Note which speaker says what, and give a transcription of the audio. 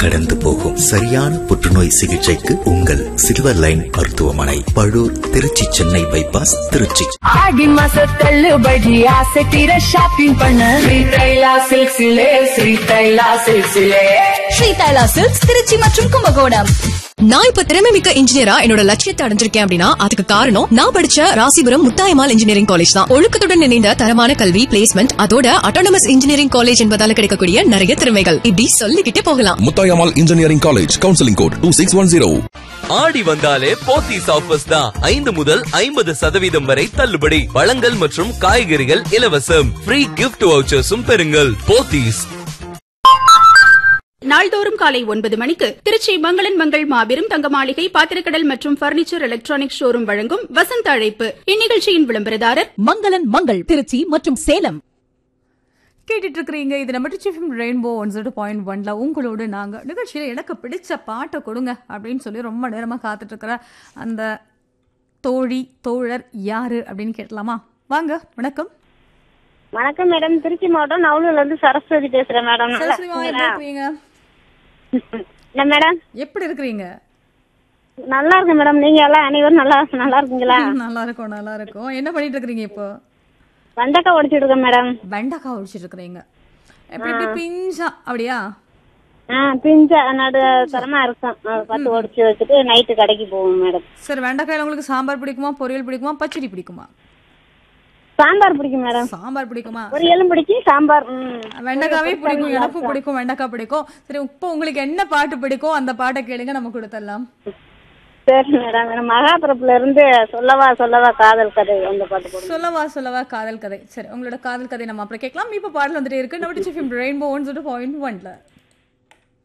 Speaker 1: கடந்து போகும் சரியான புற்றுநோய் சிகிச்சைக்கு உங்கள் சில்வர் லைன் மருத்துவமனை பழூர் திருச்சி சென்னை பைபாஸ் திருச்சி
Speaker 2: ஆடி மாச தள்ளுபடி ஆசை தீர ஷாப்பிங் பண்ண ஸ்ரீ தைலா சில்க்ஸிலே ஸ்ரீ தைலா சில்க்ஸிலே
Speaker 3: ஸ்ரீ தைலா சில்க்ஸ் திருச்சி மற்றும் கும்பகோணம் நான் இப்ப திறமை மிக்க இன்ஜினியரா என்னோட லட்சியத்தை அடைஞ்சிருக்கேன் அப்படின்னா அதுக்கு காரணம் நான் படிச்ச ராசிபுரம் முத்தாயமால் இன்ஜினியரிங் காலேஜ் தான் ஒழுக்கத்துடன் இணைந்த தரமான கல்வி பிளேஸ்மெண்ட் அதோட அட்டானமஸ் இன்ஜினியரிங் காலேஜ் என்பதால கிடைக்கக்கூடிய நிறைய திறமைகள் இப்படி சொல்லிக்கிட்டே போகலாம்
Speaker 4: Muthayammal engineering college counselling code two six one zero
Speaker 5: ஆடி வந்தாலே போத்தீஸ் ஆஃபர்ஸ் தான் ஐந்து முதல் ஐம்பது சதவீதம் வரை தள்ளுபடி பழங்கள் மற்றும் காய்கறிகள் இலவசம் ஃப்ரீ கிஃப்ட் வவுச்சர்ஸும் பெறுங்கள் போத்தீஸ்
Speaker 6: நாள்தோறும் காலை ஒன்பது மணிக்கு திருச்சி மங்களன் மங்கள் மாபெரும் தங்க மாளிகை பாத்திரக்கடல் மற்றும் பர்னிச்சர் எலக்ட்ரானிக் ஷோரூம் வழங்கும் வசந்த அழைப்பு இந்நிகழ்ச்சியின் விளம்பரதாரர்
Speaker 7: மங்களன் மங்கள் திருச்சி மற்றும் சேலம் கேட்டுட்டு இருக்கிறீங்க இது நம்ம டிச்சிஃபிம் ரெயின்போ ஒன் ஜீரோ பாயிண்ட் ஒன்ல உங்களோடு நாங்கள் நிகழ்ச்சியில் எனக்கு பிடிச்ச பாட்டை கொடுங்க அப்படின்னு சொல்லி ரொம்ப நேரமாக காத்துட்டு இருக்கிற அந்த தோழி தோழர் யாரு அப்படின்னு கேட்கலாமா வாங்க வணக்கம்
Speaker 8: வணக்கம் மேடம் திருச்சி மாவட்டம் நவலூர்ல இருந்து சரஸ்வதி பேசுறேன் மேடம் நல்லா
Speaker 7: சரஸ்வதி மாமா, எப்படி இருக்கிறீங்க
Speaker 8: என்ன மேடம்
Speaker 7: எப்படி இருக்கிறீங்க
Speaker 8: நல்லா இருக்கு மேடம் நீங்க எல்லாம் அனைவரும் நல்லா நல்லா இருக்கீங்களா
Speaker 7: நல்லா இருக்கும் நல்லா இருக்கும் என்ன பண்ணிட்டு இருக்கிறீங்க இப்போ
Speaker 8: வெண்டைக்காய் உடைச்சிட்டு இருக்கேன் மேடம்
Speaker 7: வெண்டைக்காய் ஒழிச்சிட்டு இருக்கிறீங்க எப்படி எப்படி பிஞ்சா அப்படியா
Speaker 8: ஆ பிஞ்சா நடு தரமா இருக்கும் அதை பார்த்து உடைச்சு வச்சுட்டு நைட்டு கடைக்கு போவோம் மேடம்
Speaker 7: சரி வெண்டைக்காயில உங்களுக்கு சாம்பார் பிடிக்குமா பொரியல் பிடிக்குமா பச்சடி பிடிக்குமா
Speaker 8: சாம்பார் பிடிக்கும் மேடம்
Speaker 7: சாம்பார் பிடிக்குமா
Speaker 8: பொரியலும் பிடிக்கும் சாம்பார் ம்.
Speaker 7: வெண்டைக்காவே பிடிக்கும் எனக்கும் பிடிக்கும் வெண்டைக்காய் பிடிக்கும் சரி இப்போ உங்களுக்கு என்ன பாட்டு பிடிக்கும் அந்த பாட்டை கேளுங்க நம்ம கொடுத்துடலாம்
Speaker 8: சரி மேடம் எனக்கு மகாபுரப்புல இருந்து சொல்லவா சொல்லவா காதல் கதை அந்த பாட்டு போடுங்க
Speaker 7: சொல்லவா சொல்லவா காதல் கதை சரி உங்களோட காதல் கதை நம்ம அப்புறம் கேட்கலாம் இப்போ பாடல் வந்துட்டே இருக்கு நம்ம ரெயின்போ ஒன் பாயிண்ட் ஒன்ல